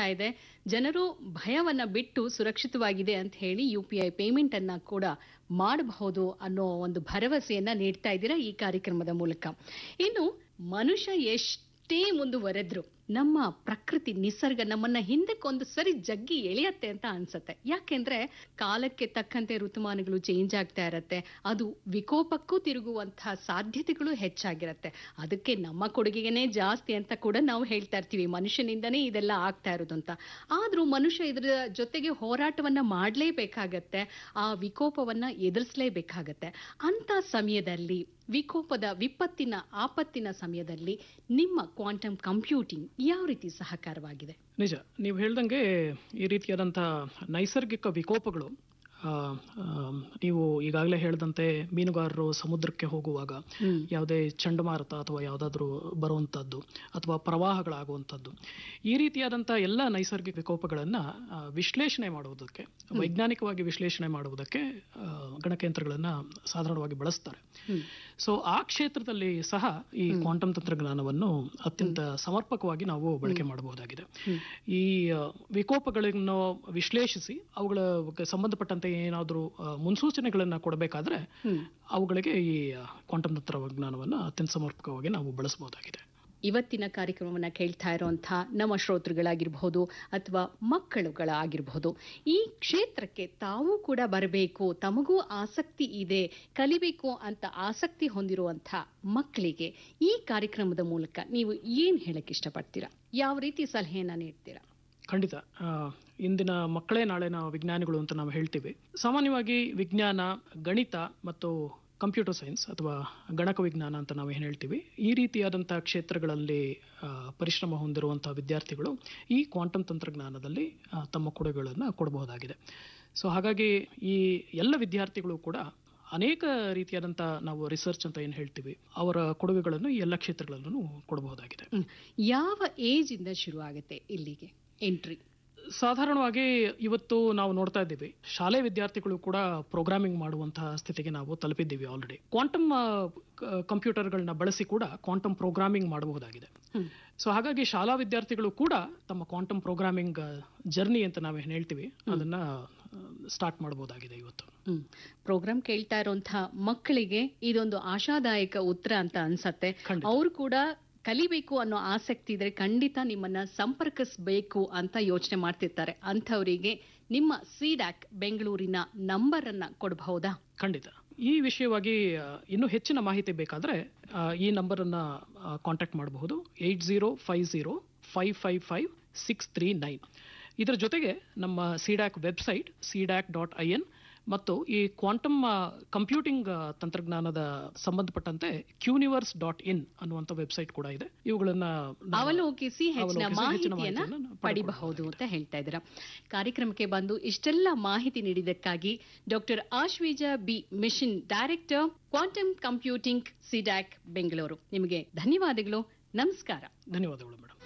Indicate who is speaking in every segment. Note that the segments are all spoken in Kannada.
Speaker 1: ಇದೆ ಜನರು ಭಯವನ್ನ ಬಿಟ್ಟು ಸುರಕ್ಷಿತವಾಗಿದೆ ಅಂತ ಹೇಳಿ ಯು ಪಿ ಐ ಪೇಮೆಂಟ್ ಅನ್ನ ಕೂಡ ಮಾಡಬಹುದು ಅನ್ನೋ ಒಂದು ಭರವಸೆಯನ್ನ ನೀಡ್ತಾ ಇದ್ದೀರಾ ಈ ಕಾರ್ಯಕ್ರಮದ ಮೂಲಕ ಇನ್ನು ಮನುಷ್ಯ ಎಷ್ಟೇ ಮುಂದುವರೆದ್ರು ನಮ್ಮ ಪ್ರಕೃತಿ ನಿಸರ್ಗ ನಮ್ಮನ್ನ ಹಿಂದಕ್ಕೊಂದು ಸರಿ ಜಗ್ಗಿ ಎಳೆಯತ್ತೆ ಅಂತ ಅನ್ಸತ್ತೆ ಯಾಕೆಂದ್ರೆ ಕಾಲಕ್ಕೆ ತಕ್ಕಂತೆ ಋತುಮಾನಗಳು ಚೇಂಜ್ ಆಗ್ತಾ ಇರತ್ತೆ ಅದು ವಿಕೋಪಕ್ಕೂ ತಿರುಗುವಂತಹ ಸಾಧ್ಯತೆಗಳು ಹೆಚ್ಚಾಗಿರತ್ತೆ ಅದಕ್ಕೆ ನಮ್ಮ ಕೊಡುಗೆನೇ ಜಾಸ್ತಿ ಅಂತ ಕೂಡ ನಾವು ಹೇಳ್ತಾ ಇರ್ತೀವಿ ಮನುಷ್ಯನಿಂದನೇ ಇದೆಲ್ಲ ಆಗ್ತಾ ಇರೋದು ಅಂತ ಆದ್ರೂ ಮನುಷ್ಯ ಇದರ ಜೊತೆಗೆ ಹೋರಾಟವನ್ನ ಮಾಡ್ಲೇಬೇಕಾಗತ್ತೆ ಆ ವಿಕೋಪವನ್ನ ಎದುರಿಸಲೇಬೇಕಾಗತ್ತೆ ಅಂತ ಸಮಯದಲ್ಲಿ ವಿಕೋಪದ ವಿಪತ್ತಿನ ಆಪತ್ತಿನ ಸಮಯದಲ್ಲಿ ನಿಮ್ಮ ಕ್ವಾಂಟಮ್ ಕಂಪ್ಯೂಟಿಂಗ್ ಯಾವ ರೀತಿ ಸಹಕಾರವಾಗಿದೆ
Speaker 2: ನಿಜ ನೀವು ಹೇಳ್ದಂಗೆ ಈ ರೀತಿಯಾದಂತಹ ನೈಸರ್ಗಿಕ ವಿಕೋಪಗಳು ಆ, ಆ, ನೀವು ಈಗಾಗಲೇ ಹೇಳಿದಂತೆ ಮೀನುಗಾರರು ಸಮುದ್ರಕ್ಕೆ ಹೋಗುವಾಗ ಯಾವುದೇ ಚಂಡಮಾರುತ ಅಥವಾ ಯಾವುದಾದ್ರೂ ಬರುವಂಥದ್ದು ಅಥವಾ ಪ್ರವಾಹಗಳಾಗುವಂಥದ್ದು ಈ ರೀತಿಯಾದಂಥ ಎಲ್ಲ ನೈಸರ್ಗಿಕ ವಿಕೋಪಗಳನ್ನು ವಿಶ್ಲೇಷಣೆ ಮಾಡುವುದಕ್ಕೆ ವೈಜ್ಞಾನಿಕವಾಗಿ ವಿಶ್ಲೇಷಣೆ ಮಾಡುವುದಕ್ಕೆ ಆ, ಗಣಕಯಂತ್ರಗಳನ್ನು ಸಾಧಾರಣವಾಗಿ ಬಳಸ್ತಾರೆ ಸೊ ಆ ಕ್ಷೇತ್ರದಲ್ಲಿ ಸಹ ಈ ಕ್ವಾಂಟಮ್ ತಂತ್ರಜ್ಞಾನವನ್ನು ಅತ್ಯಂತ ಸಮರ್ಪಕವಾಗಿ ನಾವು ಬಳಕೆ ಮಾಡಬಹುದಾಗಿದೆ ಈ ಆ, ವಿಕೋಪಗಳನ್ನು ವಿಶ್ಲೇಷಿಸಿ ಅವುಗಳ ಸಂಬಂಧಪಟ್ಟಂತೆ ಏನಾದರೂ ಮುನ್ಸೂಚನೆಗಳನ್ನು ಕೊಡಬೇಕಾದ್ರೆ ಅವುಗಳಿಗೆ ಈ ಕ್ವಾಂಟಮ್ ತಂತ್ರಜ್ಞಾನವನ್ನು ಅತ್ಯಂತ ಸಮರ್ಪಕವಾಗಿ ನಾವು ಬಳಸಬಹುದಾಗಿದೆ
Speaker 1: ಇವತ್ತಿನ ಕಾರ್ಯಕ್ರಮವನ್ನ ಕೇಳ್ತಾ ಇರುವಂತಹ ನಮ್ಮ ಶ್ರೋತೃಗಳಾಗಿರ್ಬಹುದು ಅಥವಾ ಮಕ್ಕಳುಗಳಾಗಿರ್ಬಹುದು ಈ ಕ್ಷೇತ್ರಕ್ಕೆ ತಾವು ಕೂಡ ಬರಬೇಕು ತಮಗೂ ಆಸಕ್ತಿ ಇದೆ ಕಲಿಬೇಕು ಅಂತ ಆಸಕ್ತಿ ಹೊಂದಿರುವಂತಹ ಮಕ್ಕಳಿಗೆ ಈ ಕಾರ್ಯಕ್ರಮದ ಮೂಲಕ ನೀವು ಏನ್ ಹೇಳಕ್ ಇಷ್ಟಪಡ್ತೀರಾ ಯಾವ ರೀತಿ ಸಲಹೆಯನ್ನ ನೀಡ್ತೀರಾ
Speaker 2: ಖಂಡಿತ ಆ, ಇಂದಿನ ಮಕ್ಕಳೇ ನಾಳಿನ ವಿಜ್ಞಾನಿಗಳು ಅಂತ ನಾವು ಹೇಳ್ತೀವಿ ಸಾಮಾನ್ಯವಾಗಿ ವಿಜ್ಞಾನ ಗಣಿತ ಮತ್ತು ಕಂಪ್ಯೂಟರ್ ಸೈನ್ಸ್ ಅಥವಾ ಗಣಕ ವಿಜ್ಞಾನ ಅಂತ ನಾವು ಏನು ಹೇಳ್ತೀವಿ ಈ ರೀತಿಯಾದಂಥ ಕ್ಷೇತ್ರಗಳಲ್ಲಿ ಆ, ಪರಿಶ್ರಮ ಹೊಂದಿರುವಂತಹ ವಿದ್ಯಾರ್ಥಿಗಳು ಈ ಕ್ವಾಂಟಮ್ ತಂತ್ರಜ್ಞಾನದಲ್ಲಿ ಆ, ತಮ್ಮ ಕೊಡುಗೆಗಳನ್ನು ಕೊಡಬಹುದಾಗಿದೆ ಸೊ ಹಾಗಾಗಿ ಈ ಎಲ್ಲ ವಿದ್ಯಾರ್ಥಿಗಳು ಕೂಡ ಅನೇಕ ರೀತಿಯಾದಂಥ ನಾವು ರಿಸರ್ಚ್ ಅಂತ ಏನು ಹೇಳ್ತೀವಿ ಅವರ ಕೊಡುಗೆಗಳನ್ನು ಈ ಎಲ್ಲ ಕ್ಷೇತ್ರಗಳಲ್ಲೂ ಕೊಡಬಹುದಾಗಿದೆ
Speaker 1: ಹ್ಮ್. ಯಾವ ಏಜ್ ಇಂದ ಶುರು ಆಗುತ್ತೆ ಇಲ್ಲಿಗೆ ಎಂಟ್ರಿ
Speaker 2: ಸಾಧಾರಣವಾಗಿ ಇವತ್ತು ನಾವು ನೋಡ್ತಾ ಇದ್ದೀವಿ ಶಾಲೆ ವಿದ್ಯಾರ್ಥಿಗಳು ಕೂಡ ಪ್ರೋಗ್ರಾಮಿಂಗ್ ಮಾಡುವಂತಹ ಸ್ಥಿತಿಗೆ ನಾವು ತಲುಪಿದ್ದೀವಿ ಆಲ್ರೆಡಿ ಕ್ವಾಂಟಮ್ ಕಂಪ್ಯೂಟರ್ಗಳನ್ನ ಬಳಸಿ ಕೂಡ ಕ್ವಾಂಟಮ್ ಪ್ರೋಗ್ರಾಮಿಂಗ್ ಮಾಡಬಹುದಾಗಿದೆ
Speaker 1: ಹ್ಮ್.
Speaker 2: ಸೊ ಹಾಗಾಗಿ ಶಾಲಾ ವಿದ್ಯಾರ್ಥಿಗಳು ಕೂಡ ತಮ್ಮ ಕ್ವಾಂಟಮ್ ಪ್ರೋಗ್ರಾಮಿಂಗ್ ಜರ್ನಿ ಅಂತ ನಾವು ಏನು ಹೇಳ್ತೀವಿ ಅದನ್ನ ಸ್ಟಾರ್ಟ್ ಮಾಡಬಹುದಾಗಿದೆ ಇವತ್ತು
Speaker 1: ಹ್ಮ್ ಪ್ರೋಗ್ರಾಮ್ ಕೇಳ್ತಾ ಇರುವಂತಹ ಮಕ್ಕಳಿಗೆ ಇದೊಂದು ಆಶಾದಾಯಕ ಉತ್ತರ ಅಂತ ಅನ್ಸತ್ತೆ
Speaker 2: ಖಂಡಿತ.
Speaker 1: ಅವ್ರು ಕೂಡ ಕಲಿಬೇಕು ಅನ್ನೋ ಆಸಕ್ತಿ ಇದ್ರೆ ಖಂಡಿತ ನಿಮ್ಮನ್ನ ಸಂಪರ್ಕಿಸಬೇಕು ಅಂತ ಯೋಚನೆ ಮಾಡ್ತಿರ್ತಾರೆ ಅಂಥವರಿಗೆ ನಿಮ್ಮ ಸಿಡ್ಯಾಕ್ ಬೆಂಗಳೂರಿನ ನಂಬರ್ ಅನ್ನ ಕೊಡಬಹುದಾ
Speaker 2: ಖಂಡಿತ ಈ ವಿಷಯವಾಗಿ ಆ, ಇನ್ನೂ ಹೆಚ್ಚಿನ ಮಾಹಿತಿ ಬೇಕಾದ್ರೆ ಆ, ಈ ನಂಬರ್ ಅನ್ನ ಕಾಂಟ್ಯಾಕ್ಟ್ ಮಾಡಬಹುದು eight zero five zero five five five six three nine ಇದರ ಜೊತೆಗೆ ನಮ್ಮ CDAC website CDAC dot I N ಮತ್ತು ಈ ಕ್ವಾಂಟಮ್ ಕಂಪ್ಯೂಟಿಂಗ್ ತಂತ್ರಜ್ಞಾನದ ಸಂಬಂಧಪಟ್ಟಂತೆ ಕ್ಯೂನಿವರ್ಸ್ ಡಾಟ್ ಇನ್ ಅನ್ನುವಂಥ ವೆಬ್ಸೈಟ್ ಕೂಡ ಇದೆ ಇವುಗಳನ್ನ ನಾವು
Speaker 1: ಅವಲೋಕಿಸಿ ಹೆಚ್ಚಿನ
Speaker 2: ಅವಲೋಕಿಸಿ ಹೆಚ್ಚಿನ
Speaker 1: ಮಾಹಿತಿಯನ್ನ
Speaker 2: ಮಾಹಿತಿಯನ್ನ
Speaker 1: ಪಡಿಬಹುದು ಅಂತ ಹೇಳ್ತಾ ಇದ್ದೀರಾ ಕಾರ್ಯಕ್ರಮಕ್ಕೆ ಬಂದು ಇಷ್ಟೆಲ್ಲ ಮಾಹಿತಿ ನೀಡಿದ್ದಕ್ಕಾಗಿ doctor Ashwija B mission director quantum computing CDAC Bengaluru ನಿಮಗೆ ಧನ್ಯವಾದಗಳು ನಮಸ್ಕಾರ
Speaker 2: ಧನ್ಯವಾದಗಳು ಮೇಡಮ್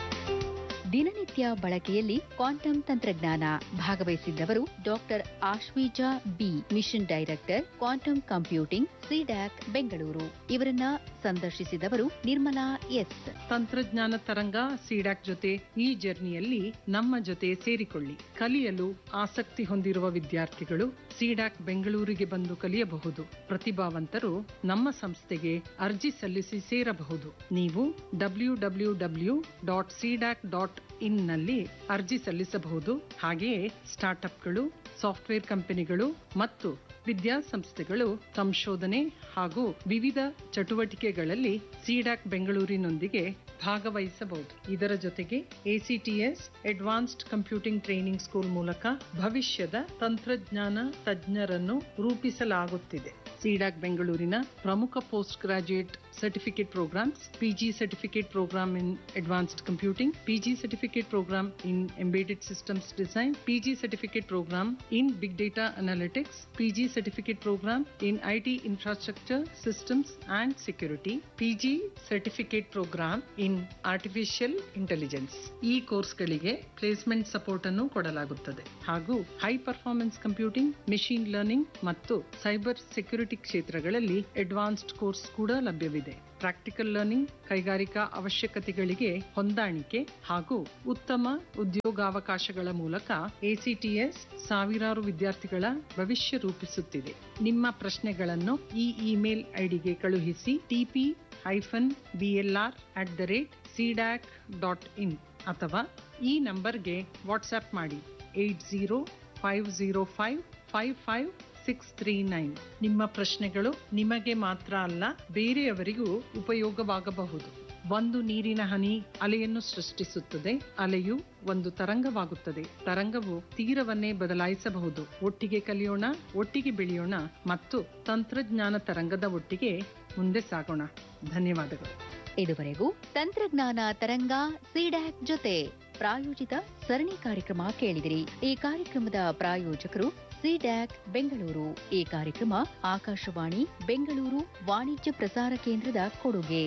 Speaker 3: ದಿನನಿತ್ಯ ಬಳಕೆಯಲ್ಲಿ ಕ್ವಾಂಟಮ್ ತಂತ್ರಜ್ಞಾನ ಭಾಗವಹಿಸಿದ್ದವರು doctor Ashwija B mission director quantum computing CDAC Bengaluru ಇವರನ್ನ ಸಂದರ್ಶಿಸಿದವರು ನಿರ್ಮಲಾ ಎಸ್
Speaker 4: ತಂತ್ರಜ್ಞಾನ ತರಂಗ ಸಿಡಾಕ್ ಜೊತೆ ಈ ಜರ್ನಿಯಲ್ಲಿ ನಮ್ಮ ಜೊತೆ ಸೇರಿಕೊಳ್ಳಿ ಕಲಿಯಲು ಆಸಕ್ತಿ ಹೊಂದಿರುವ ವಿದ್ಯಾರ್ಥಿಗಳು ಸಿಡಾಕ್ ಬೆಂಗಳೂರಿಗೆ ಬಂದು ಕಲಿಯಬಹುದು ಪ್ರತಿಭಾವಂತರು ನಮ್ಮ ಸಂಸ್ಥೆಗೆ ಅರ್ಜಿ ಸಲ್ಲಿಸಿ ಸೇರಬಹುದು ನೀವು W W W dot CDAC dot in ನಲ್ಲಿ ಅರ್ಜಿ ಸಲ್ಲಿಸಬಹುದು ಹಾಗೆಯೇ ಸ್ಟಾರ್ಟ್ಅಪ್ಗಳು ಸಾಫ್ಟ್ವೇರ್ ಕಂಪನಿಗಳು ಮತ್ತು ವಿದ್ಯಾಸಂಸ್ಥೆಗಳು ಸಂಶೋಧನೆ ಹಾಗೂ ವಿವಿಧ ಚಟುವಟಿಕೆಗಳಲ್ಲಿ ಸಿಡಾಕ್ ಬೆಂಗಳೂರಿನೊಂದಿಗೆ ಭಾಗವಹಿಸಬಹುದು ಇದರ ಜೊತೆಗೆ ACTS advanced computing training school ಮೂಲಕ ಭವಿಷ್ಯದ ತಂತ್ರಜ್ಞಾನ ತಜ್ಞರನ್ನು ರೂಪಿಸಲಾಗುತ್ತಿದೆ ಸಿಡಾಕ್ ಬೆಂಗಳೂರಿನ ಪ್ರಮುಖ post graduate certificate programmes PG certificate programme in advanced computing PG certificate programme in embedded systems design PG certificate programme in big data analytics PG certificate programme in IT infrastructure systems and security PG certificate programme in artificial intelligence ಈ ಕೋರ್ಸ್ಗಳಿಗೆ ಪ್ಲೇಸ್ಮೆಂಟ್ ಸಪೋರ್ಟ್ ಅನ್ನು ಕೊಡಲಾಗುತ್ತದೆ ಹಾಗೂ high performance computing machine learning ಮತ್ತು ಸೈಬರ್ ಸೆಕ್ಯೂರಿಟಿ ಕ್ಷೇತ್ರಗಳಲ್ಲಿ ಅಡ್ವಾನ್ಸ್ಡ್ ಕೋರ್ಸ್ ಕೂಡ ಲಭ್ಯವಿದೆ ನೀಡಲಾಗಿದೆ ಪ್ರಾಕ್ಟಿಕಲ್ ಲರ್ನಿಂಗ್ ಕೈಗಾರಿಕಾ ಅವಶ್ಯಕತೆಗಳಿಗೆ ಹೊಂದಾಣಿಕೆ ಹಾಗೂ ಉತ್ತಮ ಉದ್ಯೋಗಾವಕಾಶಗಳ ಮೂಲಕ ಎಸಿಟಿಎಸ್ ಸಾವಿರಾರು ವಿದ್ಯಾರ್ಥಿಗಳ ಭವಿಷ್ಯ ರೂಪಿಸುತ್ತಿದೆ ನಿಮ್ಮ ಪ್ರಶ್ನೆಗಳನ್ನು ಈ ಇಮೇಲ್ ಐಡಿಗೆ ಕಳುಹಿಸಿ TP hyphen BLR at the rate CDAC dot in ಅಥವಾ ಈ ನಂಬರ್ಗೆ ವಾಟ್ಸ್ಆಪ್ ಮಾಡಿ eight zero five zero five five five six three nine ನಿಮ್ಮ ಪ್ರಶ್ನೆಗಳು ನಿಮಗೆ ಮಾತ್ರ ಅಲ್ಲ ಬೇರೆಯವರಿಗೂ ಉಪಯೋಗವಾಗಬಹುದು ಒಂದು ನೀರಿನ ಹನಿ ಅಲೆಯನ್ನು ಸೃಷ್ಟಿಸುತ್ತದೆ ಅಲೆಯು ಒಂದು ತರಂಗವಾಗುತ್ತದೆ ತರಂಗವು ತೀರವನ್ನೇ ಬದಲಾಯಿಸಬಹುದು ಒಟ್ಟಿಗೆ ಕಲಿಯೋಣ ಒಟ್ಟಿಗೆ ಬೆಳೆಯೋಣ ಮತ್ತು ತಂತ್ರಜ್ಞಾನ ತರಂಗದ ಒಟ್ಟಿಗೆ ಮುಂದೆ ಸಾಗೋಣ ಧನ್ಯವಾದಗಳು
Speaker 3: ಇದುವರೆಗೂ ತಂತ್ರಜ್ಞಾನ ತರಂಗ ಸಿಡ್ಯಾಕ್ ಜೊತೆ ಪ್ರಾಯೋಜಿತ ಸರಣಿ ಕಾರ್ಯಕ್ರಮ ಕೇಳಿದಿರಿ ಈ ಕಾರ್ಯಕ್ರಮದ ಪ್ರಾಯೋಜಕರು ಸಿಡ್ಯಾಕ್ ಬೆಂಗಳೂರು ಈ ಕಾರ್ಯಕ್ರಮ ಆಕಾಶವಾಣಿ ಬೆಂಗಳೂರು ವಾಣಿಜ್ಯ ಪ್ರಸಾರ ಕೇಂದ್ರದ ಕೊಡುಗೆ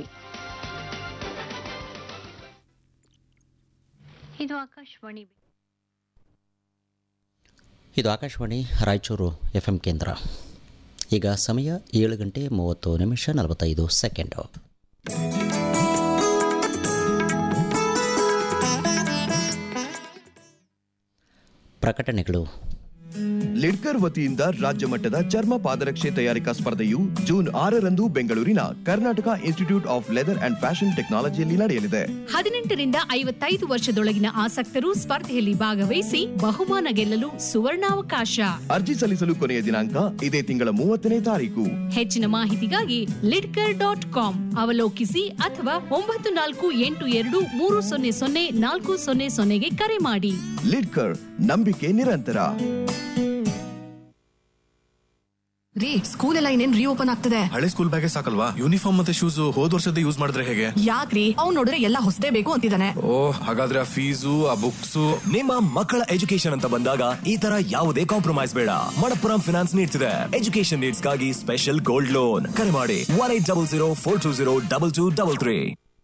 Speaker 5: ಇದು ಆಕಾಶವಾಣಿ
Speaker 6: ಇದು ಆಕಾಶವಾಣಿ ರಾಯಚೂರು ಎಫ್ ಎಂ ಕೇಂದ್ರ ಈಗ ಸಮಯ ಏಳು ಗಂಟೆ ಮೂವತ್ತು ನಿಮಿಷ ನಲವತ್ತೈದು ಸೆಕೆಂಡು ಪ್ರಕಟಣೆಗಳು
Speaker 7: ಲಿಡ್ಕರ್ ವತಿಯಿಂದ ರಾಜ್ಯ ಮಟ್ಟದ ಚರ್ಮ ಪಾದರಕ್ಷೆ ತಯಾರಿಕಾ ಸ್ಪರ್ಧೆಯು ಜೂನ್ ಆರರಂದು ಬೆಂಗಳೂರಿನ Karnataka Institute of Leather and Fashion ಟೆಕ್ನಾಲಜಿಯಲ್ಲಿ ನಡೆಯಲಿದೆ
Speaker 8: ಹದಿನೆಂಟರಿಂದ ಐವತ್ತೈದು ವರ್ಷದೊಳಗಿನ ಆಸಕ್ತರು ಸ್ಪರ್ಧೆಯಲ್ಲಿ ಭಾಗವಹಿಸಿ ಬಹುಮಾನ ಗೆಲ್ಲಲು ಸುವರ್ಣಾವಕಾಶ
Speaker 7: ಅರ್ಜಿ ಸಲ್ಲಿಸಲು ಕೊನೆಯ ದಿನಾಂಕ ಇದೇ ತಿಂಗಳ ಮೂವತ್ತನೇ ತಾರೀಕು
Speaker 8: ಹೆಚ್ಚಿನ ಮಾಹಿತಿಗಾಗಿ ಲಿಡ್ಕರ್ ಡಾಟ್ ಕಾಮ್ ಅವಲೋಕಿಸಿ ಅಥವಾ ಒಂಬತ್ತು ನಾಲ್ಕು ಎಂಟು ಎರಡು ಮೂರು ಸೊನ್ನೆ ಸೊನ್ನೆ ನಾಲ್ಕು ಸೊನ್ನೆ ಸೊನ್ನೆಗೆ ಕರೆ ಮಾಡಿ
Speaker 7: ಲಿಡ್ಕರ್ ನಂಬಿಕೆ ನಿರಂತರ
Speaker 9: ರೀ ಸ್ಕೂಲ್ ಎಲ್ಲ ಇನ್ನೇನ್ ರೀಓಪನ್ ಆಗ್ತದೆ
Speaker 10: ಹಳೆ ಸ್ಕೂಲ್ ಬ್ಯಾಗೇ ಸಾಕಲ್ವಾ ಯೂನಿಫಾರ್ಮ್ ಮತ್ತೆ ಶೂಸ್ ಹೋದ್ ವರ್ಷದ ಯೂಸ್ ಮಾಡಿದ್ರೆ ಹೇಗೆ
Speaker 9: ಯಾಕ್ರಿ ಅವ್ನ್ ನೋಡಿದ್ರೆ ಎಲ್ಲ ಹೊಸದೇ ಬೇಕು ಅಂತಿದ್ದಾನೆ
Speaker 10: ಓ ಹಾಗಾದ್ರೆ ಆ ಫೀಸು ಆ ಬುಕ್ಸ್
Speaker 11: ನಿಮ್ಮ ಮಕ್ಕಳ ಎಜುಕೇಶನ್ ಅಂತ ಬಂದಾಗ ಈ ತರ ಯಾವುದೇ ಕಾಂಪ್ರಮೈಸ್ ಬೇಡ ಮಣಪ್ಪುರಂ ಫಿನಾನ್ಸ್ ನೀಡ್ಸ್ ಇದೆ ಎಜುಕೇಶನ್ ನೀಡ್ಸ್ ಗಾಗಿ ಸ್ಪೆಷಲ್ ಗೋಲ್ಡ್ ಲೋನ್ ಕರೆ ಮಾಡಿ one eight double zero four two zero double two double three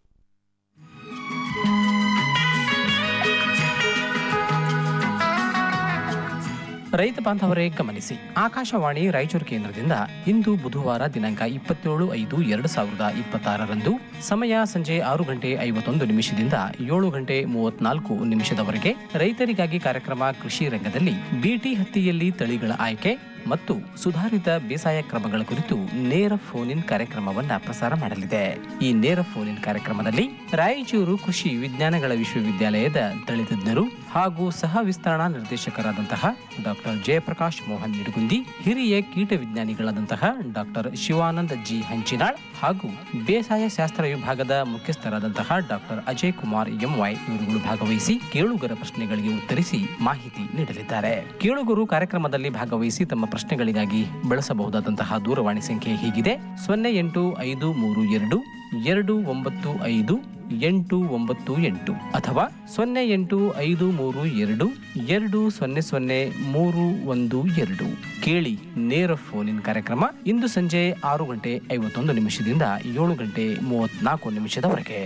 Speaker 12: ರೈತ ಬಾಂಧವರೇ ಗಮನಿಸಿ ಆಕಾಶವಾಣಿ ರಾಯಚೂರು ಕೇಂದ್ರದಿಂದ ಇಂದು ಬುಧವಾರ ದಿನಾಂಕ ಇಪ್ಪತ್ತೇಳು ಐದು ಎರಡು ಸಾವಿರದ ಇಪ್ಪತ್ತಾರರಂದು ಸಮಯ ಸಂಜೆ ಆರು ಗಂಟೆ ಐವತ್ತೊಂದು ನಿಮಿಷದಿಂದ ಏಳು ಗಂಟೆ ಮೂವತ್ನಾಲ್ಕು ನಿಮಿಷದವರೆಗೆ ರೈತರಿಗಾಗಿ ಕಾರ್ಯಕ್ರಮ ಕೃಷಿ ರಂಗದಲ್ಲಿ ಬಿಟಿ ಹತ್ತಿಯಲ್ಲಿ ತಳಿಗಳ ಆಯ್ಕೆ ಮತ್ತು ಸುಧಾರಿತ ಬೇಸಾಯ ಕ್ರಮಗಳ ಕುರಿತು ನೇರ ಫೋನ್ ಇನ್ ಕಾರ್ಯಕ್ರಮವನ್ನ ಪ್ರಸಾರ ಮಾಡಲಿದೆ ಈ ನೇರ ಫೋನ್ ಇನ್ ಕಾರ್ಯಕ್ರಮದಲ್ಲಿ ರಾಯಚೂರು ಕೃಷಿ ವಿಜ್ಞಾನಗಳ ವಿಶ್ವವಿದ್ಯಾಲಯದ ತಳಿತಜ್ಞರು ಹಾಗೂ ಸಹ ವಿಸ್ತರಣಾ ನಿರ್ದೇಶಕರಾದಂತಹ ಡಾಕ್ಟರ್ ಜಯಪ್ರಕಾಶ್ ಮೋಹನ್ ನಿಡುಗುಂದಿ ಹಿರಿಯ ಕೀಟ ವಿಜ್ಞಾನಿಗಳಾದಂತಹ ಡಾಕ್ಟರ್ ಶಿವಾನಂದ್ ಜಿ ಹಂಚಿನಾಳ್ ಹಾಗೂ ಬೇಸಾಯ ಶಾಸ್ತ್ರ ವಿಭಾಗದ ಮುಖ್ಯಸ್ಥರಾದಂತಹ ಡಾಕ್ಟರ್ ಅಜಯ್ ಕುಮಾರ್ ಎಂವೈ ಇವರುಗಳು ಭಾಗವಹಿಸಿ ಕೇಳುಗರ ಪ್ರಶ್ನೆಗಳಿಗೆ ಉತ್ತರಿಸಿ ಮಾಹಿತಿ ನೀಡಲಿದ್ದಾರೆ ಕೇಳುಗರು ಕಾರ್ಯಕ್ರಮದಲ್ಲಿ ಭಾಗವಹಿಸಿ ತಮ್ಮ ಪ್ರಶ್ನೆಗಳಿಗಾಗಿ ಬಳಸಬಹುದಾದಂತಹ ದೂರವಾಣಿ ಸಂಖ್ಯೆ ಹೀಗಿದೆ ಸೊನ್ನೆ ಎಂಟು ಐದು ಮೂರು ಎರಡು ಎರಡು ಒಂಬತ್ತು ಐದು ಎಂಟು ಒಂಬತ್ತು ಎಂಟು ಅಥವಾ ಸೊನ್ನೆ ಎಂಟು ಐದು ಮೂರು ಎರಡು ಎರಡು ಸೊನ್ನೆ ಸೊನ್ನೆ ಮೂರು ಒಂದು ಎರಡು ಕೇಳಿ ನೇರ ಫೋನ್ ಇನ್ ಕಾರ್ಯಕ್ರಮ ಇಂದು ಸಂಜೆ ಆರು ಗಂಟೆ ಐವತ್ತೊಂದು ನಿಮಿಷದಿಂದ ಏಳು ಗಂಟೆ ಮೂವತ್ನಾಲ್ಕು ನಿಮಿಷದವರೆಗೆ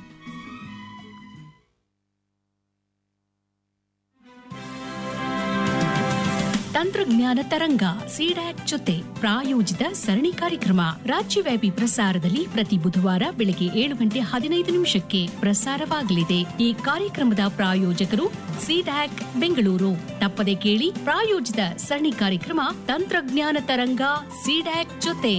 Speaker 8: ತಂತ್ರಜ್ಞಾನ ತರಂಗ ಸಿಡ್ಯಾಕ್ ಜೊತೆ ಪ್ರಾಯೋಜಿತ ಸರಣಿ ಕಾರ್ಯಕ್ರಮ ರಾಜ್ಯವ್ಯಾಪಿ ಪ್ರಸಾರದಲ್ಲಿ ಪ್ರತಿ ಬುಧವಾರ ಬೆಳಗ್ಗೆ ಏಳು ಗಂಟೆ ಹದಿನೈದು ನಿಮಿಷಕ್ಕೆ ಪ್ರಸಾರವಾಗಲಿದೆ ಈ ಕಾರ್ಯಕ್ರಮದ ಪ್ರಾಯೋಜಕರು ಸಿಡ್ಯಾಕ್ ಬೆಂಗಳೂರು ತಪ್ಪದೆ ಕೇಳಿ ಪ್ರಾಯೋಜಿತ ಸರಣಿ ಕಾರ್ಯಕ್ರಮ ತಂತ್ರಜ್ಞಾನ ತರಂಗ ಸಿಡ್ಯಾಕ್ ಜೊತೆ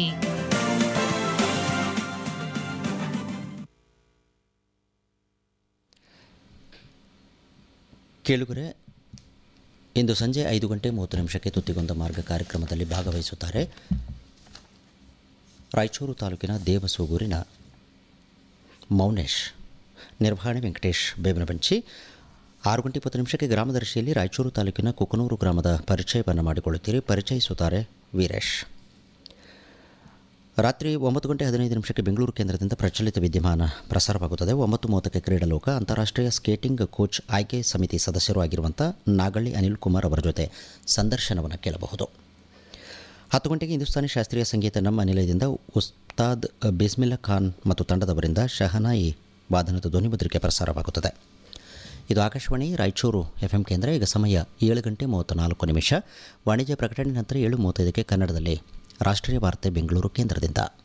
Speaker 6: ಕೇಳುಗರೆ ಇಂದು ಸಂಜೆ ಐದು ಗಂಟೆ ಮೂವತ್ತು ನಿಮಿಷಕ್ಕೆ ತುತ್ತಿಗೊಂದ ಮಾರ್ಗ ಕಾರ್ಯಕ್ರಮದಲ್ಲಿ ಭಾಗವಹಿಸುತ್ತಾರೆ ರಾಯಚೂರು ತಾಲೂಕಿನ ದೇವಸೂಗೂರಿನ ಮೌನೇಶ್ ನಿರ್ವಹಣೆ ವೆಂಕಟೇಶ್ ಬೇಬನಬಂಚಿ ಆರು ಗಂಟೆ ಇಪ್ಪತ್ತು ನಿಮಿಷಕ್ಕೆ ಗ್ರಾಮದರ್ಶಿಯಲ್ಲಿ ರಾಯಚೂರು ತಾಲೂಕಿನ ಕುಕನೂರು ಗ್ರಾಮದ ಪರಿಚಯವನ್ನು ಮಾಡಿಕೊಳ್ಳುತ್ತೀರಿ ಪರಿಚಯಿಸುತ್ತಾರೆ ವೀರೇಶ್ ರಾತ್ರಿ ಒಂಬತ್ತು ಗಂಟೆ ಹದಿನೈದು ನಿಮಿಷಕ್ಕೆ ಬೆಂಗಳೂರು ಕೇಂದ್ರದಿಂದ ಪ್ರಚಲಿತ ವಿದ್ಯಮಾನ ಪ್ರಸಾರವಾಗುತ್ತದೆ ಒಂಬತ್ತು ಮೂವತ್ತಕ್ಕೆ ಕ್ರೀಡಾಲೋಕ ಅಂತಾರಾಷ್ಟ್ರೀಯ ಸ್ಕೇಟಿಂಗ್ ಕೋಚ್ ಆಯ್ಕೆ ಸಮಿತಿ ಸದಸ್ಯರು ಆಗಿರುವಂಥ ನಾಗಳ್ಳಿ ಅನಿಲ್ ಕುಮಾರ್ ಅವರ ಜೊತೆ ಸಂದರ್ಶನವನ್ನು ಕೇಳಬಹುದು ಹತ್ತು ಗಂಟೆಗೆ ಹಿಂದೂಸ್ತಾನಿ ಶಾಸ್ತ್ರೀಯ ಸಂಗೀತ ನಮ್ಮ ನಿಲಯದಿಂದ ಉಸ್ತಾದ್ ಬಿಸ್ಮಿಲ್ಲಾ ಖಾನ್ ಮತ್ತು ತಂಡದವರಿಂದ ಶಹನಾಯಿ ವಾದನದ ಧ್ವನಿಮುದ್ರಿಕೆ ಪ್ರಸಾರವಾಗುತ್ತದೆ ಇದು ಆಕಾಶವಾಣಿ ರಾಯಚೂರು ಎಫ್ ಎಂ ಕೇಂದ್ರ ಈಗ ಸಮಯ ಏಳು ಗಂಟೆ ಮೂವತ್ತ ನಾಲ್ಕು ನಿಮಿಷ ವಾಣಿಜ್ಯ ಪ್ರಕಟಣೆ ನಂತರ ಏಳು ಮೂವತ್ತೈದಕ್ಕೆ ಕನ್ನಡದಲ್ಲಿ ರಾಷ್ಟ್ರೀಯ ವಾರ್ತೆ ಬೆಂಗಳೂರು ಕೇಂದ್ರದಿಂದ